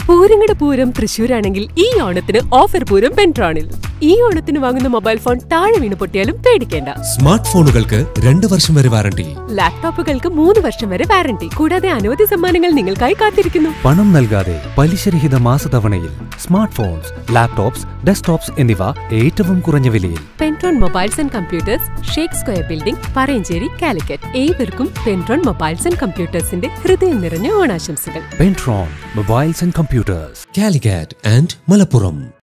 പൂരങ്ങളുടെ പൂരം തൃശ്ശൂരാണെങ്കിൽ ഈ ഓണത്തിന് ഓഫർ പൂരം പെൻട്രോണിൽ ഈ ഓണത്തിന് വാങ്ങുന്ന മൊബൈൽ ഫോൺ താഴെ വീണ് പൊട്ടിയാലും പേടിക്കേണ്ട സ്മാർട്ട് ഫോണുകൾക്ക് രണ്ട് വർഷം വരെ വാറണ്ടി ലാപ്ടോപ്പുകൾക്ക് മൂന്ന് വർഷം വരെ വാറണ്ടി കൂടാതെ അനവധി സമ്മാനങ്ങൾ നിങ്ങൾക്കായി കാത്തിരിക്കുന്നു പണം നൽകാതെ പലിശരഹിത മാസതവണയിൽ സ്മാർട്ട് ഫോൺസ് ലാപ്ടോപ്സ് ഡെസ്ക്ടോപ്സ് എന്നിവ ഏറ്റവും കുറഞ്ഞ വിലയിൽ Pentron mobiles and computers shake square building Parayancheri Calicut ഏവർക്കും പെൻട്രോൺ മൊബൈൽസ് ആൻഡ് കമ്പ്യൂട്ടേഴ്സിന്റെ ഹൃദയം നിറഞ്ഞ ഓണാശംസകൾ Pentron mobiles and computers Calicut and Malappuram